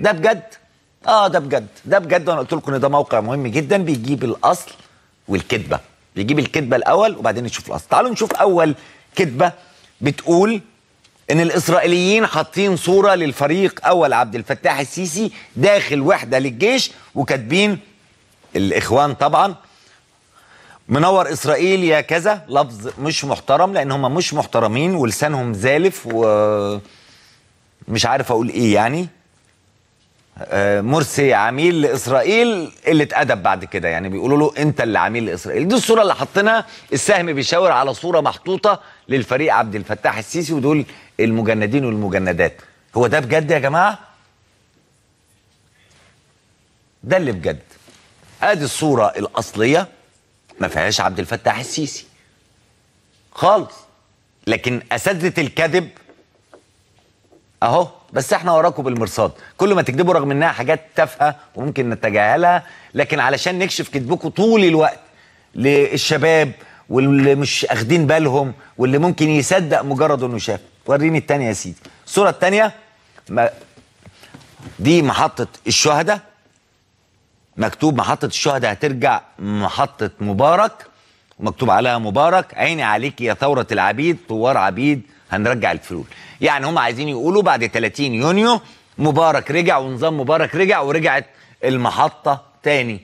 ده بجد اه ده بجد ده بجد وانا قلت لكم ان ده موقع مهم جدا بيجيب الاصل والكذبه بيجيب الكذبه الاول وبعدين نشوف الاصل تعالوا نشوف اول كذبه بتقول ان الاسرائيليين حاطين صوره للفريق اول عبد الفتاح السيسي داخل وحده للجيش وكاتبين الاخوان طبعا منور اسرائيل يا كذا لفظ مش محترم لان هم مش محترمين ولسانهم زالف ومش عارف اقول ايه يعني آه، مرسي عميل لاسرائيل قله ادب بعد كده يعني بيقولوا له انت اللي عميل لاسرائيل دي الصوره اللي حاطينها السهم بيشاور على صوره محطوطه للفريق عبد الفتاح السيسي ودول المجندين والمجندات هو ده بجد يا جماعه ده اللي بجد ادي الصوره الاصليه ما فيهاش عبد الفتاح السيسي خالص لكن اساتذه الكذب اهو بس احنا وراكم بالمرصاد كل ما تكذبوا رغم انها حاجات تافهه وممكن نتجاهلها لكن علشان نكشف كذبكم طول الوقت للشباب واللي مش اخدين بالهم واللي ممكن يصدق مجرد انه شاف وريني التانية يا سيدي الصوره التانية ما دي محطه الشهداء مكتوب محطه الشهداء هترجع محطه مبارك ومكتوب عليها مبارك عيني عليك يا ثوره العبيد ثوار عبيد هنرجع الفلول يعني هم عايزين يقولوا بعد 30 يونيو مبارك رجع ونظام مبارك رجع ورجعت المحطة تاني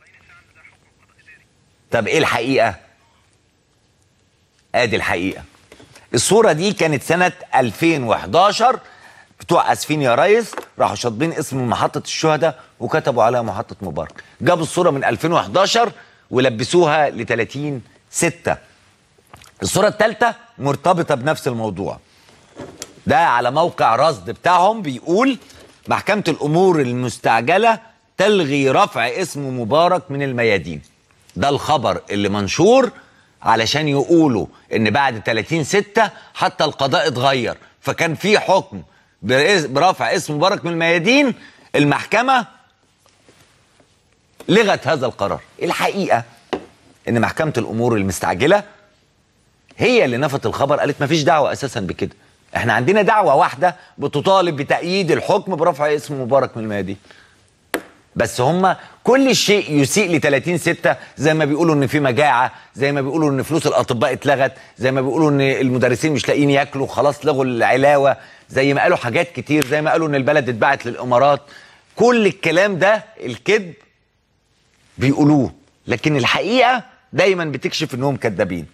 طب ايه الحقيقة ادي الحقيقة الصورة دي كانت سنة 2011 بتوع اسفين يا ريس راحوا شاطبين اسم محطة الشهداء وكتبوا عليها محطة مبارك جابوا الصورة من 2011 ولبسوها ل 30 6 الصورة الثالثة مرتبطة بنفس الموضوع ده على موقع رصد بتاعهم بيقول محكمة الأمور المستعجلة تلغي رفع اسم مبارك من الميادين ده الخبر اللي منشور علشان يقولوا ان بعد 30 6 حتى القضاء اتغير فكان في حكم برئيس- برفع اسم مبارك من الميادين المحكمة لغت هذا القرار الحقيقة ان محكمة الأمور المستعجلة هي اللي نفت الخبر قالت مفيش دعوه اساسا بكده احنا عندنا دعوه واحده بتطالب بتأييد الحكم برفع اسم مبارك من الميادين بس هم كل شيء يسيء ل 30 6 زي ما بيقولوا ان في مجاعه زي ما بيقولوا ان فلوس الاطباء اتلغت زي ما بيقولوا ان المدرسين مش لاقيين ياكلوا خلاص لغوا العلاوه زي ما قالوا حاجات كتير زي ما قالوا ان البلد اتباعت للامارات كل الكلام ده الكذب بيقولوه لكن الحقيقه دايما بتكشف انهم كذابين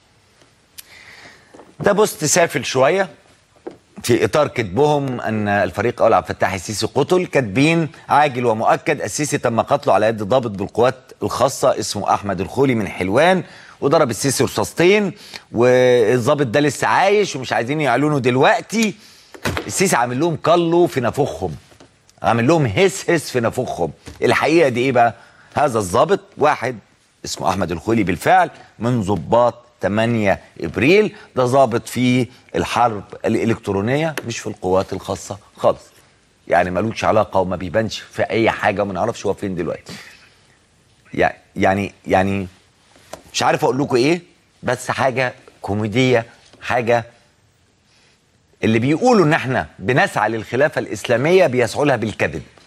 ده بوست سافل شويه في اطار كذبهم ان الفريق اول عبد الفتاح السيسي قتل كاتبين عاجل ومؤكد السيسي تم قتله على يد ضابط بالقوات الخاصه اسمه احمد الخولي من حلوان وضرب السيسي رصاصتين والضابط ده لسه عايش ومش عايزين يعلنوا دلوقتي السيسي عامل لهم كلو في نافوخهم عامل لهم هس هس في نافوخهم الحقيقه دي ايه بقى هذا الضابط واحد اسمه احمد الخولي بالفعل من ضباط 8 ابريل ده ضابط في الحرب الالكترونيه مش في القوات الخاصه خالص يعني ملوش علاقه وما بيبانش في اي حاجه وما نعرفش هو فين دلوقتي يع- يعني يعني مش عارف اقول لكم ايه بس حاجه كوميديه حاجه اللي بيقولوا ان احنا بنسعى للخلافه الاسلاميه بيسعوا لها بالكذب